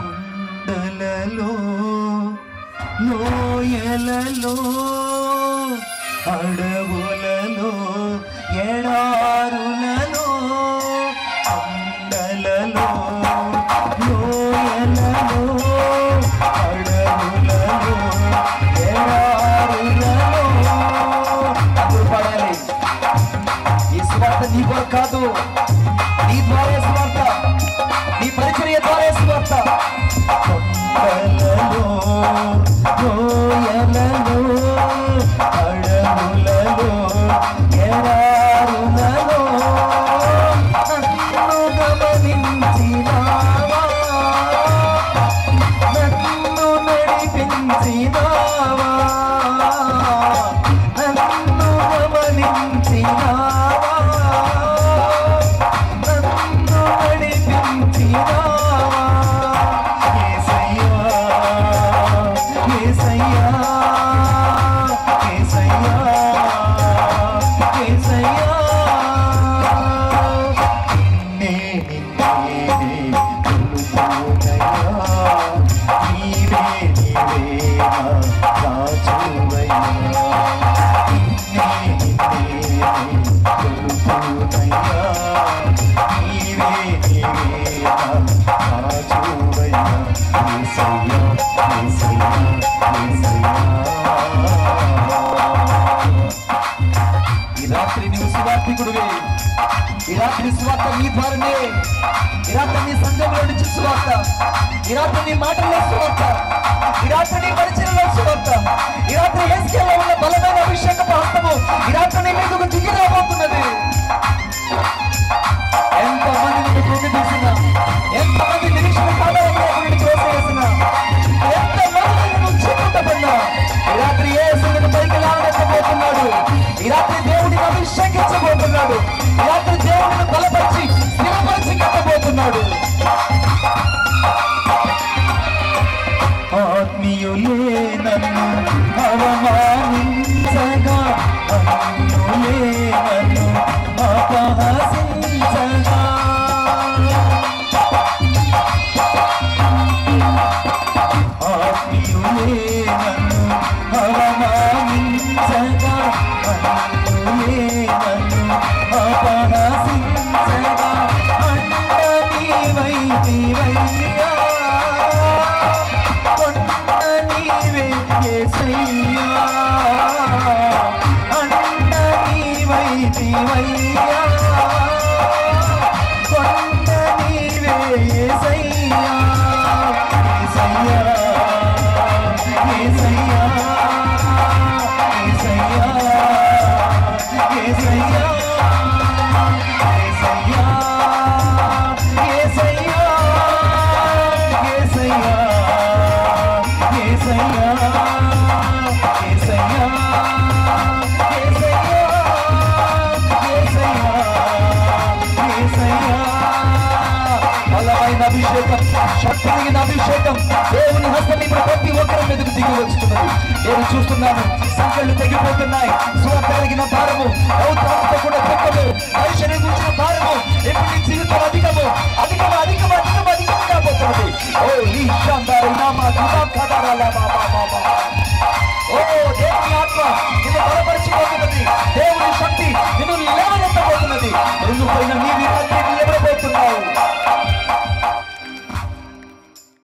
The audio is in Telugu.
కొండలలో లోయలలో అడవులలో ఎడారులలో కొండలలో లోయలలో అడవులలో ఎడారులలో అందరూ పాడాలి ఈ స్వార్థ నీ కొరకు కాదు నీ ద్వారా స్వార్థ నీ పరిచర్య ద్వారా స్వార్థ కొండలలో లోయలలో అడవులలో ఎడారులలో నన్ను గమనించినావా నన్ను నడిపించినావా నన్ను గమనించినావా నన్ను నడిపించినావా యేసయ్యా యేసయ్యా యేసయ్యా యేసయ్యా నిన్నే నిన్నే కొలుపునయ్యా నీవే నీవే నా రాజువయ్యా నిన్నే నిన్నే కొలుపునయ్యా నీవే నీవే నా రాజువయ్యా యేసయ్యా యేసయ్యా యేసయ్యా ఈ రాత్రి నీవు సువార్థికుడివే ఈ రాత్రి సువార్త నీ ద్వారానే ఈ రాత్రి నీ సంఘంలో నుంచి సువార్త ఈ రాత్రి నీ మాటల్లో సువార్త ఈ రాత్రి నీ పరిచయంలో సువార్త ఈ రాత్రి ఏస్కేలో ఉన్న బలమైన అభిషేకపు హస్తము ఈ రాత్రి నీ మీదకు దిగి రాబోతున్నది ఎంత మంది నిన్ను కృంగి తీసిన ఎంత మంది నిరీక్షణ సాధారణ త్రోసేసిన ఎంత మంది నిన్ను చిక్కుటపడినా ఈ రాత్రి ఏ సుడిని పైకి లాగబోతున్నాడు ఈ రాత్రి దేవుడిని అభిషేకించబోతున్నాడు ఈ రాత్రి దేవుడిని బలపరిచి స్థిరపరిచి కట్టబోతున్నాడు ఆత్మీయులే నన్ను అవమానించగా అన్యులే నన్ను అపహసించగా ఆత్మీయులే నన్ను అవమానించగా అన్యులే నన్ను అపహసించగా అండ నీవై నీవయ్యా కొండ నీవే యేసయ్యా అండ నీవై నీవయ్యా కొండ నీవే యేసయ్యా యేసయ్యా యేసయ్యా యేసయ్యా యేసయ్యా యేసయ్యా యేసయ్యా యేసయ్యా యేసయ్యా యేసయ్యా యేసయ్యా యేసయ్యా యేసయ్యా బలమైన అభిషేకం శక్తి కలిగిన అభిషేకం దేవుని హస్తం ఇప్పుడు ప్రతి ఒక్కరి మీదకు దిగి వస్తున్నది నేను చూస్తున్నాను సంఖ్యలు తెగిపోతున్నాయి స్వార్థ కలిగిన భారము రౌద్రంతో కూడా తప్పదు మనిషిని గురించిన భారము ఇప్పుడు నీ జీవితం అధికము అధికము అధికము అధికము అధికము కాబోతున్నది ఓ ఈ శాంతారు నామా దుదా కదరాలా బాబా బాబా ఓ దేవుని ఆత్మ నిన్ను బలపరిచిపోతున్నది దేవుని శక్తి నిన్ను లేవనెత్తబోతున్నది రెండు పైన నీ